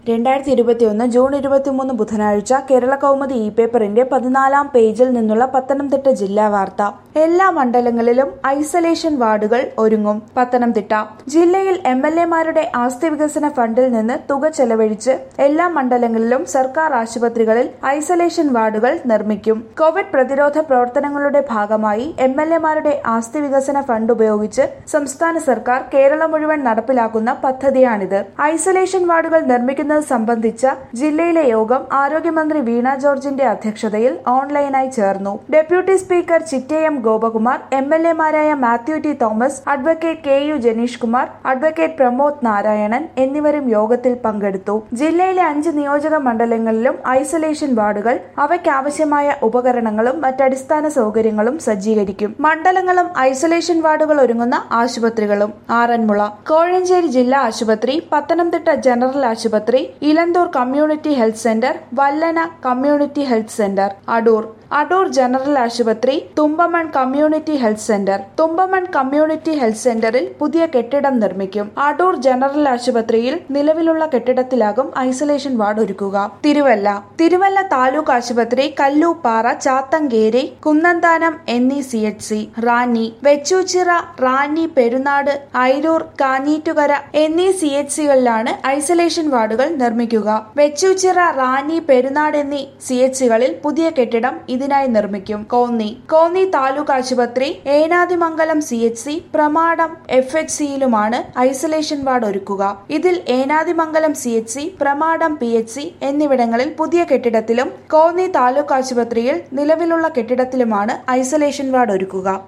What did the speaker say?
രണ്ടായിരത്തി ഇരുപത്തിയൊന്ന് ജൂൺ ഇരുപത്തിമൂന്ന് ബുധനാഴ്ച കേരള കൗമുദി ഇ പേപ്പറിന്റെ പതിനാലാം പേജിൽ നിന്നുള്ള പത്തനംതിട്ട ജില്ലാ വാർത്ത എല്ലാ മണ്ഡലങ്ങളിലും ഐസൊലേഷൻ വാർഡുകൾ ഒരുങ്ങും പത്തനംതിട്ട ജില്ലയിൽ എം എൽ എമാരുടെ ആസ്തി വികസന ഫണ്ടിൽ നിന്ന് തുക ചെലവഴിച്ച് എല്ലാ മണ്ഡലങ്ങളിലും സർക്കാർ ആശുപത്രികളിൽ ഐസൊലേഷൻ വാർഡുകൾ നിർമ്മിക്കും കോവിഡ് പ്രതിരോധ പ്രവർത്തനങ്ങളുടെ ഭാഗമായി എം എൽ എമാരുടെ ആസ്തി വികസന ഫണ്ട് ഉപയോഗിച്ച് സംസ്ഥാന സർക്കാർ കേരളം മുഴുവൻ നടപ്പിലാക്കുന്ന പദ്ധതിയാണിത് ഐസൊലേഷൻ വാർഡുകൾ നിർമ്മിക്കുന്നത് സംബന്ധിച്ച ജില്ലയിലെ യോഗം ആരോഗ്യമന്ത്രി വീണ ജോർജിന്റെ അധ്യക്ഷതയിൽ ഓൺലൈനായി ചേർന്നു deputy speaker Chittayam Gopakumar M L എമാരായ Mathew T Thomas advocate K U Janeesh Kumar advocate Pramod Narayanan എന്നിവരും യോഗത്തിൽ പങ്കെടുത്തു ജില്ലയിലെ അഞ്ച് നിയോജക മണ്ഡലങ്ങളിലും ഐസൊലേഷൻ വാർഡുകൾ അവയ്ക്കാവശ്യമായ ഉപകരണങ്ങളും മറ്റടിസ്ഥാന സൗകര്യങ്ങളും സജ്ജീകരിക്കും മണ്ഡലങ്ങളും ഐസൊലേഷൻ വാർഡുകൾ ഒരുങ്ങുന്ന ആശുപത്രികളും ആറന്മുള കോഴഞ്ചേരി ജില്ലാ ആശുപത്രി പത്തനംതിട്ട ജനറൽ ആശുപത്രി Elanthoor community health centre Vallana community health centre Adoor Adoor general ആശുപത്രി Thumpamon community health centre Thumpamon community health സെന്ററിൽ പുതിയ കെട്ടിടം നിർമ്മിക്കും അടൂർ ജനറൽ ആശുപത്രിയിൽ നിലവിലുള്ള കെട്ടിടത്തിലാകും ഐസൊലേഷൻ വാർഡ് ഒരുക്കുക തിരുവല്ല തിരുവല്ല താലൂക്ക് ആശുപത്രി കല്ലൂപ്പാറ ചാത്തങ്കേരി കുന്നന്താനം എന്നീ C H C Ranni Vechoochira Ranni Perunad Ayroor Kanjeettukara എന്നീ സി എച്ച് സികളിലാണ് ഐസൊലേഷൻ വാർഡുകൾ നിർമ്മിക്കുക വെച്ചൂച്ചിറ റാന്നി പെരുന്നാട് എന്നീ സി എച്ച് സികളിൽ പുതിയ കെട്ടിടം ഇതിനായി നിർമ്മിക്കും കോന്നി കോന്നി താലൂക്ക് ആശുപത്രി Enadimangalam C H C Pramadam F H സിയിലുമാണ് ഐസൊലേഷൻ വാർഡ് ഒരുക്കുക ഇതിൽ Enadimangalam C H C Pramadam P H C എന്നിവിടങ്ങളിൽ പുതിയ കെട്ടിടത്തിലും കോന്നി താലൂക്ക് ആശുപത്രിയിൽ നിലവിലുള്ള കെട്ടിടത്തിലുമാണ് ഐസൊലേഷൻ വാർഡ് ഒരുക്കുക